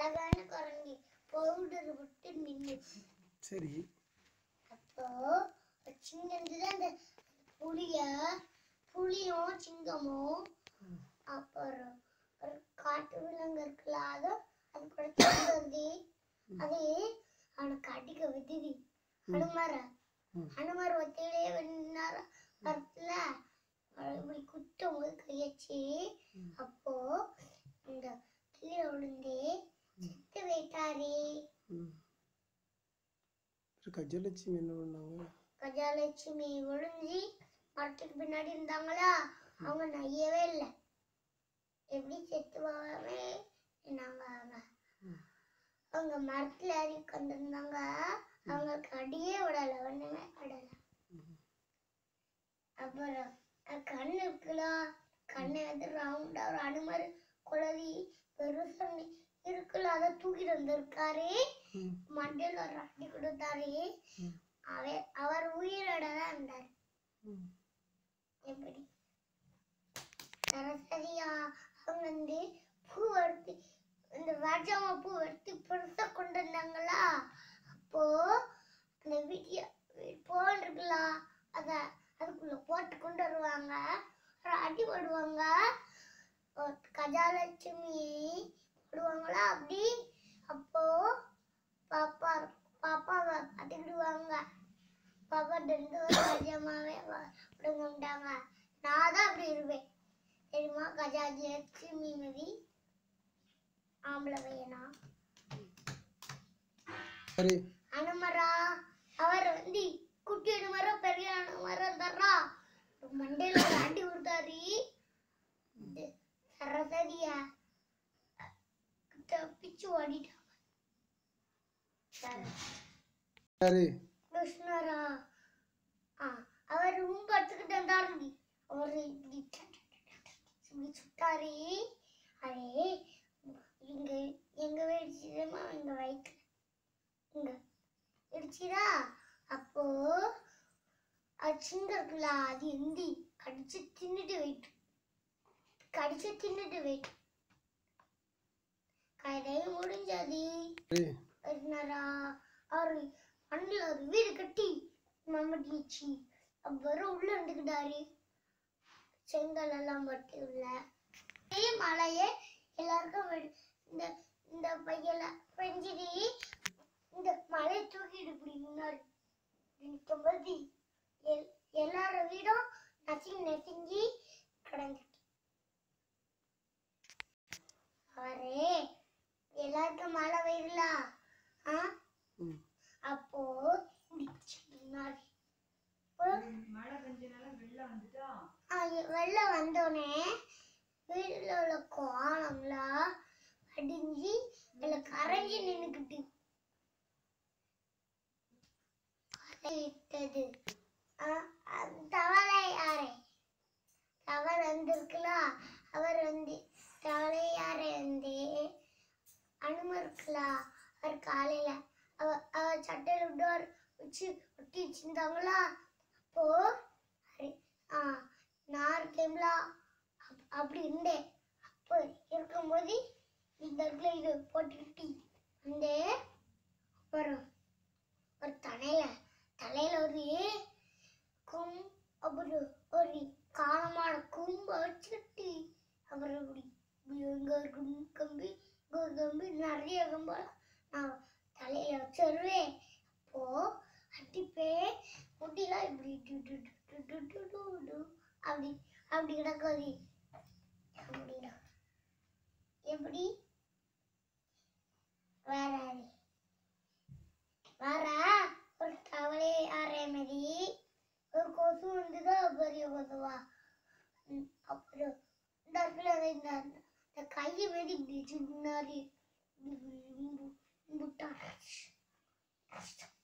அழகான குரங்கு பவுடர் விட்டு நின்று சரி அப்போ சிங்கந்து அந்த புலிய புலியும் சிங்கமும் அப்புறம் ஒரு காட்டு விலங்கு இருக்குல்ல அது அது கூட சேர்ந்து வந்து அது அவனுக்கு அடிக்க விடுதி அனுமார ம். அனுமார் ஒத்தையிலே வெண்ணார வரத்துல இப்படி குத்தும் போது கையச்சு ம். அப்போ இந்த கீழே விழுந்து செத்து போயிட்டாரே ம் அப்புறம் கஜலட்சுமி என்ன பண்ணாங்க கஜாலட்சுமி விழுந்து மரத்துக்கு பின்னாடி இருந்தாங்களா அவங்க நையவே இல்லை எப்படி செத்து போகாமே நாங்க அவங்க ம். அவங்க மரத்துல ஏறி உட்காந்துருந்தாங்க அவங்களுக்கு அடியே விடல ஒண்ணுமே விடல ம். அப்புறம் அஹ் கண்ணு இருக்குல்ல கண்ணை வந்து ரவுண்டா ஒரு அனுமர் குளவி பெருசா நி- இருக்குல்ல அதை தூக்கிட்டு வந்திருக்காரு ம். மண்டையில ஒரு அடி கொடுத்தாரு ம். அவர் அவர் உயிரோட தான் இருந்தார் ம். எப்படி சரஸ்வதியா அவங்க வந்து பூ எடுத்து இந்த ராஜாமா பூ எடுத்து பெருசா கொண்டு வந்தாங்களா அப்போ அந்த வீட்டிய போன் இருக்குல்ல அத அதுக்குள்ள போட்டு கொண்டு வருவாங்க ஒரு அடி போடுவாங்க ஒரு கஜாலட்சுமி போடுவாங்களா அப்படி அப்போ பாப்பா பாப்பாவை பார்த்துக்கிடுவாங்க பாப்பா ரெண்டு ராஜாமாவே விடுங்கட்டாங்க நான் தான் அப்படி இருப்பேன் தெரியுமா கஜாலட்சுமி மதி ஆம்பளை பையனா சரி அனுமரா அவர் வந்து குட்டி அனுமரா பெரிய அனுமரா தர்றா மண்டையில ஒரு அடி கொடுத்தாரு இது சரஸ்வதியா தப்பிச்சு ஓடிட்டாங்க சரி. யாரு கிருஷ்ணரா ஆ அவர் ரூம் படுத்துக்கிட்டு இருந்தாரு அவர் இப்படி ட- ட- ட- ட- ட- இப்படி சுட்டாரு அரே இங்க எங்க வெடிச்சதுமா எங்க வயிற்றுல இங்க வெடிச்சுதா அப்போ அது சிங்க இருக்குல்ல அது எந்தி கடிச்சு தின்னுட்டு வெயிட்டு கடிச்சு தின்னுட்டு வெயிட்டு கதை முடிஞ்சது சரி இருந்தாரா அவரு மண்ணில் ஒரு வீடு கட்டி மம்மட்டிச்சு அப்புறம் உள்ள இருந்துக்கிட்டாரு செங்கல் எல்லாம் பட்டு உள்ள அதே மழையே எல்லாருக்கும் வெடி- இந்த இந்த பையல பெஞ்சிடி இந்த மலை தூக்கிட்டு இப்படி நின்னாரு நிற்கும்போது எல் எல்லார வீடும் நசுங்கி நசுங்கி கிடந்துட்டு அவரே எல்லாருக்கும் மழை பெய்யல ஆ ம் அப்போ நின்னாரு ஆ, இ- வெள்ளம் வந்தோடனே வீட்டில் உள்ள கோலம்லாம் அடிஞ்சு அதில் கரைஞ்சி நின்றுக்கிட்டு விட்டது தவளை யாரே தவளை வந்திருக்குல்ல அவர் வந்து தவளை யாரே வந்து அனுமர் இருக்குல்ல அவர் காலையில அவ அவர் சட்டையில விட்டு வச்சு ஒட்டி வச்சிருந்தாங்களா அப்போ அரி- ஆ நான் இருக்கேன்ல அப்- அப்படி இருந்தேன் அப்போ இருக்கும்போது இந்த இடத்துல இது போட்டுக்கிட்டு வந்து அப்புறம் ஒரு தலையில தலையில ஒரு கும் அப்புறம் ஒரு காலமான கும்ப வச்சுட்டு அப்புறம் இப்படி இப்படி இங்க ஒரு கும்- கம்பி இங்க ஒரு கம்பி நிறைய கம்பெல்லாம் நான் தலையில வச்சிருவேன் அப்போ அடிப்பேன் முடியெல்லாம் இப்படி டு டு டு டு டு டு டு டு அப்படி அப்படி கிடக்காது அப்படின்னா எப்படி வேற யாரு? வேற ஒரு தவளை ஆறே மாதிரி ஒரு கொசு வந்துதா பெரிய கொசுவா ம், அப்புறம் இந்த இடத்துல அந்த இந்த இந்த கையை மாரி இப்படி சின்னாரி இப்படி இப்படி இம்பு- இம்புட்டா